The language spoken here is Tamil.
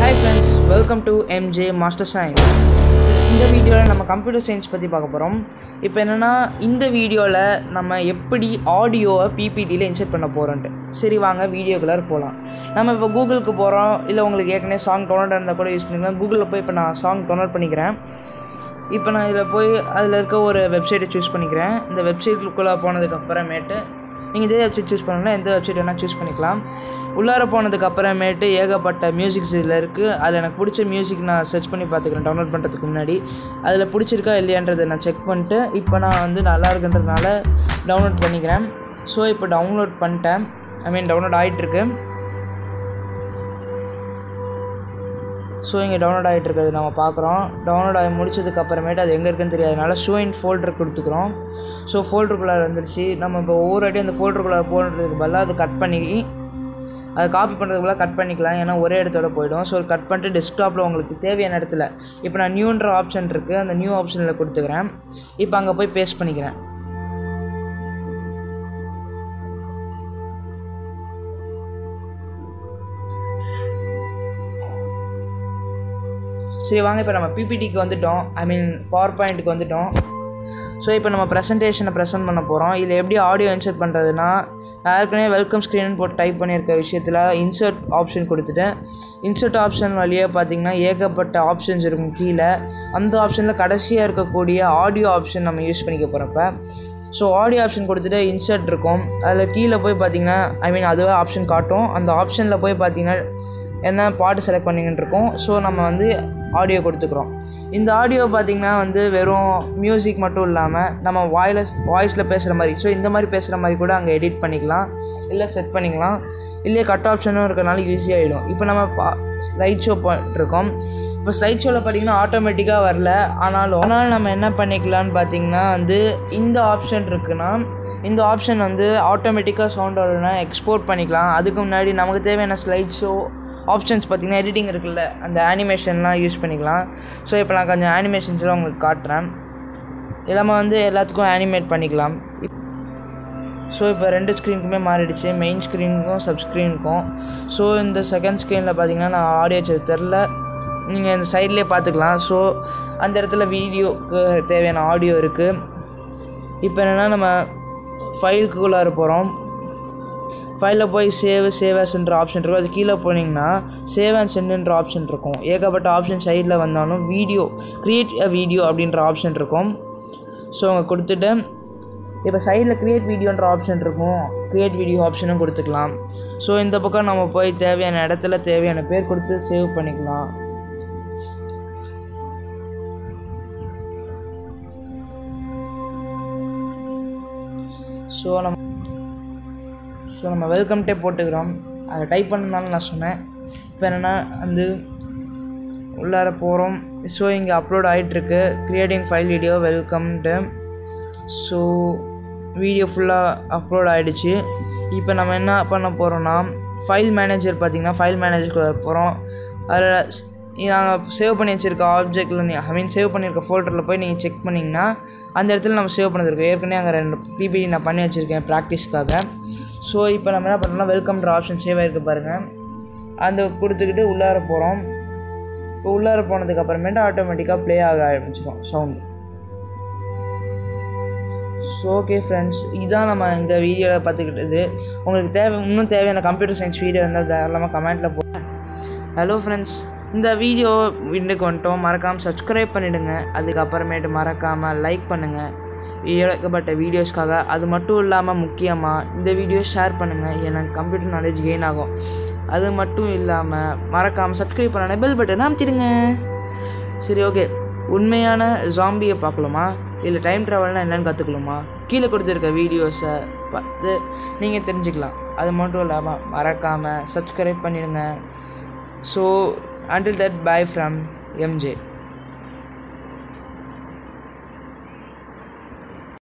hi friends welcome to MJ master science இந்த வீடியோவில் நம்ம கம்ப்யூட்டர் சயின்ஸ் பற்றி பார்க்க போகிறோம் இப்போ என்னென்னா இந்த வீடியோவில் நம்ம எப்படி ஆடியோவை பிபிடியில் இன்சர்ட் பண்ண போகிறோன்ட்டு சரி வாங்க வீடியோக்குள்ளார போகலாம் நம்ம இப்போ கூகுளுக்கு போகிறோம் இல்லை உங்களுக்கு ஏற்கனவே சாங் டவுன்லோட் இருந்தால் கூட யூஸ் பண்ணிக்கலாம் கூகுளில் போய் இப்போ நான் சாங் டவுன்லோட் பண்ணிக்கிறேன் இப்போ நான் இதில் போய் அதில் இருக்க ஒரு வெப்சைட்டை சூஸ் பண்ணிக்கிறேன் இந்த வெப்சைட்டுக்குள்ளே போனதுக்கு அப்புறமேட்டு நீங்கள் இதே வெப்சைட் சூஸ் பண்ணணும்னா எந்த வெப்சைட் வேணால் சூஸ் பண்ணிக்கலாம் உள்ளார போனதுக்கு அப்புறமேட்டு ஏகப்பட்ட மியூசிக்ஸ் இதில் இருக்குது அதில் எனக்கு பிடிச்ச மியூசிக் நான் சர்ச் பண்ணி பார்த்துக்கிறேன் டவுன்லோட் பண்ணுறதுக்கு முன்னாடி அதில் பிடிச்சிருக்கா இல்லையான்றதை நான் செக் பண்ணிட்டு இப்போ நான் வந்து நல்லா இருக்குன்றதுனால டவுன்லோட் பண்ணிக்கிறேன் ஸோ இப்போ டவுன்லோட் பண்ணிட்டேன் ஐ மீன் டவுன்லோட் ஆகிட்டுருக்கு ஸோ இங்கே டவுன்லோட் ஆகிட்டு இருக்கிறது நம்ம பார்க்குறோம் டவுன்லோட் ஆகி முடிச்சதுக்கு அப்புறமேட்டு அது எங்கே இருக்குன்னு தெரியாதனால ஷோ இன் ஃபோல்டர் கொடுத்துக்கிறோம் ஸோ ஃபோல்டருக்குள்ளே வந்துருச்சு நம்ம இப்போ ஒவ்வொரு வாட்டியும் அந்த ஃபோல்டருக்குள்ளே போடுறதுக்கு பதிலாக அதை கட் பண்ணி அதை காப்பி பண்ணுறதுக்குள்ள கட் பண்ணிக்கலாம் ஏன்னா ஒரே இடத்தோட போயிடும் ஸோ கட் பண்ணிட்டு டெஸ்க்டாப்பில் உங்களுக்கு தேவையான இடத்துல இப்போ நான் நியூன்ற ஆப்ஷன் இருக்குது அந்த நியூ ஆப்ஷனில் கொடுத்துக்கிறேன் இப்போ அங்கே போய் பேஸ்ட் பண்ணிக்கிறேன் சரி வாங்க இப்போ நம்ம பிபிடிக்கு வந்துட்டோம் ஐ மீன் பவர் பாயிண்ட்டுக்கு வந்துட்டோம் ஸோ இப்போ நம்ம ப்ரெசன்டேஷனை ப்ரெசென்ட் பண்ண போகிறோம் இதில் எப்படி ஆடியோ இன்சர்ட் பண்ணுறதுனா நான் ஏற்கனவே வெல்கம் ஸ்க்ரீன் போட்டு டைப் பண்ணியிருக்க விஷயத்தில் இன்சர்ட் ஆப்ஷன் கொடுத்துட்டு இன்சர்ட் ஆப்ஷன் வழியாக பார்த்தீங்கன்னா ஏகப்பட்ட ஆப்ஷன்ஸ் இருக்கும் கீழே அந்த ஆப்ஷனில் கடைசியாக இருக்கக்கூடிய ஆடியோ ஆப்ஷன் நம்ம யூஸ் பண்ணிக்க போகிறப்ப ஸோ ஆடியோ ஆப்ஷன் கொடுத்துட்டு இன்சர்ட் இருக்கும் அதில் கீழே போய் பார்த்தீங்கன்னா ஐ மீன் அதுவே ஆப்ஷன் காட்டும் அந்த ஆப்ஷனில் போய் பார்த்தீங்கன்னா என்ன பாட்டு செலக்ட் பண்ணிக்கிட்டு இருக்கோம் ஸோ நம்ம வந்து ஆடியோ கொடுத்துக்குறோம் இந்த ஆடியோ பார்த்திங்கன்னா வந்து வெறும் மியூசிக் மட்டும் இல்லாமல் நம்ம வாய்லஸ் வாய்ஸில் பேசுகிற மாதிரி ஸோ இந்த மாதிரி பேசுகிற மாதிரி கூட அங்கே எடிட் பண்ணிக்கலாம் இல்லை செட் பண்ணிக்கலாம் இல்லையே கட் ஆப்ஷனும் இருக்கிறனால ஈஸியாகிடும் இப்போ நம்ம பா ஸ்லைட் ஷோ பண்ணிருக்கோம் இப்போ ஸ்லைட் ஷோவில் பார்த்தீங்கன்னா ஆட்டோமேட்டிக்காக வரல ஆனாலும் ஆனால் நம்ம என்ன பண்ணிக்கலாம்னு பார்த்தீங்கன்னா வந்து இந்த ஆப்ஷன் இருக்குன்னா இந்த ஆப்ஷன் வந்து ஆட்டோமேட்டிக்காக சவுண்ட் வரணும்னா எக்ஸ்போர்ட் பண்ணிக்கலாம் அதுக்கு முன்னாடி நமக்கு தேவையான ஸ்லைட் ஷோ ஆப்ஷன்ஸ் பார்த்திங்கன்னா எடிட்டிங் இருக்குல்ல அந்த அனிமேஷன்லாம் யூஸ் பண்ணிக்கலாம் ஸோ இப்போ நான் கொஞ்சம் அனிமேஷன்ஸ்லாம் உங்களுக்கு காட்டுறேன் இல்லாமல் வந்து எல்லாத்துக்கும் அனிமேட் பண்ணிக்கலாம் ஸோ இப்போ ரெண்டு ஸ்க்ரீனுக்குமே மாறிடுச்சு மெயின் ஸ்க்ரீனுக்கும் சப் ஸ்க்ரீனுக்கும் ஸோ இந்த செகண்ட் ஸ்க்ரீனில் பார்த்தீங்கன்னா நான் ஆடியோ வச்சது தெரில நீங்கள் இந்த சைட்லேயே பார்த்துக்கலாம் ஸோ அந்த இடத்துல வீடியோக்கு தேவையான ஆடியோ இருக்குது இப்போ என்னென்னா நம்ம ஃபைலுக்குள்ளார போகிறோம் ஃபைலில் போய் சேவ் சேவ் ஆஸ்ன்ற ஆப்ஷன் இருக்கும் அது கீழே போனீங்கன்னா சேவ் அண்ட் சென்டுன்ற ஆப்ஷன் இருக்கும் ஏகப்பட்ட ஆப்ஷன் சைடில் வந்தாலும் வீடியோ க்ரியேட் அ வீடியோ அப்படின்ற ஆப்ஷன் இருக்கும் ஸோ அவங்க கொடுத்துட்டு இப்போ சைடில் க்ரியேட் வீடியோன்ற ஆப்ஷன் இருக்கும் க்ரியேட் வீடியோ ஆப்ஷனும் கொடுத்துக்கலாம் ஸோ இந்த பக்கம் நம்ம போய் தேவையான இடத்துல தேவையான பேர் கொடுத்து சேவ் பண்ணிக்கலாம் ஸோ நம்ம ஸோ நம்ம வெல்கம் டே போட்டுக்கிறோம் அதை டைப் பண்ணனால நான் சொன்னேன் இப்போ என்னென்னா வந்து உள்ளார போகிறோம் ஸோ இங்கே அப்லோட் ஆகிட்டுருக்கு க்ரியேட்டிங் ஃபைல் வீடியோ வெல்கம்ட்டு ஸோ வீடியோ ஃபுல்லாக அப்லோட் ஆகிடுச்சு இப்போ நம்ம என்ன பண்ண போகிறோன்னா ஃபைல் மேனேஜர் பார்த்திங்கன்னா ஃபைல் மேனேஜருக்குள்ள போகிறோம் அதில் நாங்கள் சேவ் பண்ணி வச்சுருக்க ஆப்ஜெக்டில் நீ ஐ மீன் சேவ் பண்ணியிருக்க ஃபோல்டரில் போய் நீங்கள் செக் பண்ணிங்கன்னா அந்த இடத்துல நம்ம சேவ் பண்ணது ஏற்கனவே அங்கே ரெண்டு பிபிடி நான் பண்ணி வச்சுருக்கேன் ப்ராக்டிஸ்க்காக ஸோ இப்போ நம்ம என்ன பண்ணுறோம்னா வெல்கம்ன்ற ஆப்ஷன் சேவ் ஆகிருக்கு பாருங்கள் அந்த கொடுத்துக்கிட்டு உள்ளார போகிறோம் இப்போ உள்ளார போனதுக்கு அப்புறமேட்டு ஆட்டோமேட்டிக்காக ப்ளே ஆக ஆரம்பிச்சிடும் சவுண்டு ஸோ ஓகே ஃப்ரெண்ட்ஸ் இதுதான் நம்ம இந்த வீடியோவில் பார்த்துக்கிட்டது உங்களுக்கு தேவை இன்னும் தேவையான கம்ப்யூட்டர் சயின்ஸ் வீடியோ இருந்தால் தாராளமாக கமெண்ட்டில் போ ஹலோ ஃப்ரெண்ட்ஸ் இந்த வீடியோ வீட்டுக்கு வந்துட்டோம் மறக்காமல் சப்ஸ்கிரைப் பண்ணிவிடுங்க அதுக்கப்புறமேட்டு மறக்காமல் லைக் பண்ணுங்கள் ஏகப்பட்ட வீடியோஸ்க்காக அது மட்டும் இல்லாமல் முக்கியமாக இந்த வீடியோ ஷேர் பண்ணுங்கள் எனக்கு கம்ப்யூட்டர் நாலேஜ் கெயின் ஆகும் அது மட்டும் இல்லாமல் மறக்காமல் சப்ஸ்கிரைப் பண்ண பெல் பட்டன் அமைச்சிடுங்க சரி ஓகே உண்மையான ஜாம்பியை பார்க்கலாமா இல்லை டைம் ட்ராவல்னால் என்னென்னு கற்றுக்கலாமா கீழே கொடுத்துருக்க வீடியோஸை பார்த்து நீங்கள் தெரிஞ்சுக்கலாம் அது மட்டும் இல்லாமல் மறக்காமல் சப்ஸ்கிரைப் பண்ணிடுங்க so until that bye from MJ